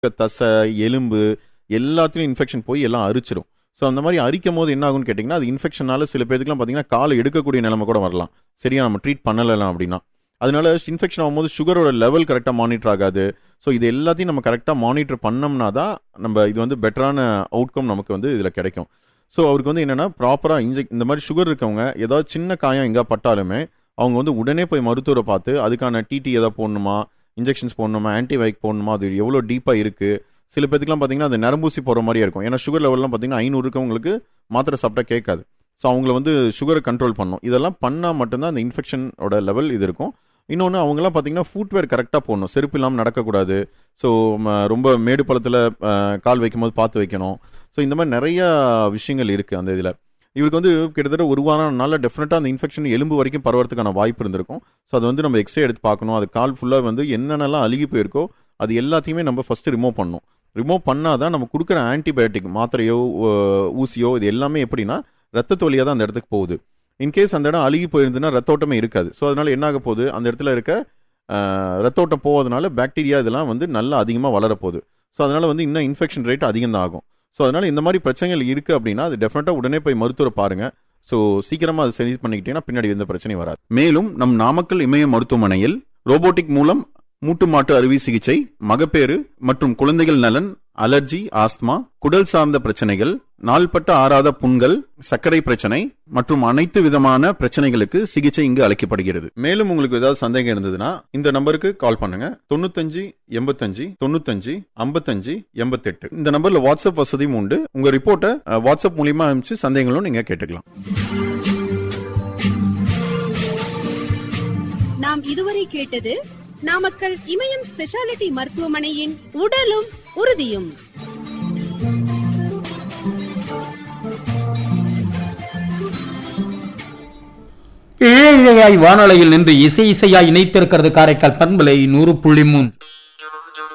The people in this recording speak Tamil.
தசை எலும்பு எல்லாத்துலயும் இன்ஃபெக்ஷன் போய் எல்லாம் அரிச்சிடும் ஸோ அந்த மாதிரி அரிக்கும் போது என்ன ஆகும்னு கேட்டிங்கன்னா அது இன்ஃபெக்ஷனால சில பேருக்குலாம் பார்த்தீங்கன்னா காலை எடுக்கக்கூடிய நிலைமை கூட வரலாம் சரியா நம்ம ட்ரீட் பண்ணலாம் அப்படின்னா அதனால இன்ஃபெக்ஷன் ஆகும்போது சுகரோட லெவல் கரெக்டாக மானிட்டர் ஆகாது ஸோ இது எல்லாத்தையும் நம்ம கரெக்டாக மானிட்டர் பண்ணோம்னா தான் நம்ம இது வந்து பெட்டரான அவுட்கம் நமக்கு வந்து இதில் கிடைக்கும் ஸோ அவருக்கு வந்து என்னன்னா ப்ராப்பராக இன்ஜெக்ட் இந்த மாதிரி சுகர் இருக்கவங்க ஏதாவது சின்ன காயம் எங்கே பட்டாலுமே அவங்க வந்து உடனே போய் மருத்துவரை பார்த்து அதுக்கான டிடி எதாவது போடணுமா இன்ஜெக்ஷன்ஸ் போடணுமா ஆன்டிபயோட்டிக் போடணுமா அது எவ்வளோ டீப்பாக இருக்குது சில பேத்துக்குலாம் பார்த்தீங்கன்னா அது நரம்பூசி போகிற மாதிரியா இருக்கும் ஏன்னா சுகர் லெவல்லாம் பார்த்தீங்கன்னா ஐநூறு இருக்கவங்களுக்கு மாத்திரை சாப்பிட்டா கேட்காது ஸோ அவங்கள வந்து சுகரை கண்ட்ரோல் பண்ணணும் இதெல்லாம் பண்ணால் மட்டும்தான் அந்த இன்ஃபெக்ஷனோட லெவல் இது இருக்கும் இன்னொன்று அவங்கலாம் பார்த்தீங்கன்னா ஃபுட்வேர் கரெக்டாக போடணும் செருப்பு இல்லாமல் நடக்கக்கூடாது ஸோ ரொம்ப மேடு பள்ளத்தில் கால் வைக்கும்போது பார்த்து வைக்கணும் ஸோ இந்த மாதிரி நிறைய விஷயங்கள் இருக்குது அந்த இதில் இவருக்கு வந்து கிட்டத்தட்ட ஒரு வாரம் நாளில் டெஃபினட்டாக அந்த இன்ஃபெக்ஷன் எலும்பு வரைக்கும் பரவறதுக்கான வாய்ப்பு இருந்திருக்கும் ஸோ அது வந்து நம்ம எக்ஸ்ரே எடுத்து பார்க்கணும் அது கால் ஃபுல்லாக வந்து என்னென்னலாம் அழுகி போயிருக்கோ அது எல்லாத்தையுமே நம்ம ஃபஸ்ட்டு ரிமூவ் பண்ணணும் ரிமூவ் பண்ணாதான் நம்ம கொடுக்குற ஆன்டிபயோட்டிக் மாத்திரையோ ஊ- ஊசியோ இது எல்லாமே எப்படின்னா ரத்தத்து வழியாக தான் அந்த இடத்துக்கு போகுது இன்கேஸ் அந்த இடம் அழுகி போயிருந்துன்னா ரத்தோட்டமே இருக்காது ஸோ அதனால என்ன ஆக போகுது அந்த இடத்துல இருக்க ஆஹ், ரத்தோட்டம் போவதனால பாக்டீரியா இதெல்லாம் வந்து நல்லா அதிகமாக வளரப்போகுது ஸோ அதனால வந்து இன்னும் இன்ஃபெக்ஷன் ரேட் அதிகம் தான் ஆகும் ஸோ அதனால இந்த மாதிரி பிரச்சனைகள் இருக்கு அப்படின்னா அது டெஃபினட்டாக உடனே போய் மருத்துவரை பாருங்க ஸோ சீக்கிரமா அது சரி பண்ணிக்கிட்டீங்கன்னா பின்னாடி எந்த பிரச்சனையும் வராது மேலும் நம் நாமக்கல் இமய மருத்துவமனையில் ரோபோட்டிக் மூலம் மூட்டு மாட்டு அறுவை சிகிச்சை மகப்பேறு மற்றும் குழந்தைகள் நலன் அலர்ஜி ஆஸ்துமா குடல் சார்ந்த பிரச்சனைகள் நாள்பட்ட ஆறாத புண்கள் சர்க்கரை பிரச்சனை மற்றும் அனைத்து விதமான பிரச்சனைகளுக்கு சிகிச்சை இங்கு அளிக்கப்படுகிறது மேலும் உங்களுக்கு ஏதாவது சந்தேகம் இருந்ததுன்னா இந்த நம்பருக்கு கால் பண்ணுங்க தொண்ணூத்தஞ்சு எண்பத்தஞ்சு தொண்ணூத்தஞ்சு ஐம்பத்தஞ்சு எண்பத்தெட்டு இந்த நம்பர்ல வாட்ஸ்அப் வசதியும் உண்டு உங்க ரிப்போர்ட்டை அஹ், வாட்ஸ்அப் மூலியமா அனுப்பிச்சு சந்தேகங்களும் நீங்க கேட்டுக்கலாம் நாம் இதுவரை கேட்டது நாமக்கல் இமயம் ஸ்பெஷாலிட்டி மருத்துவமனையின் உடலும் உறுதியும் இழையாய் வானொலியில் நின்று இசை இசையாய் இணைத்திருக்கிறது காரைக்கால் பண்பலை நூறு புள்ளி மூன்று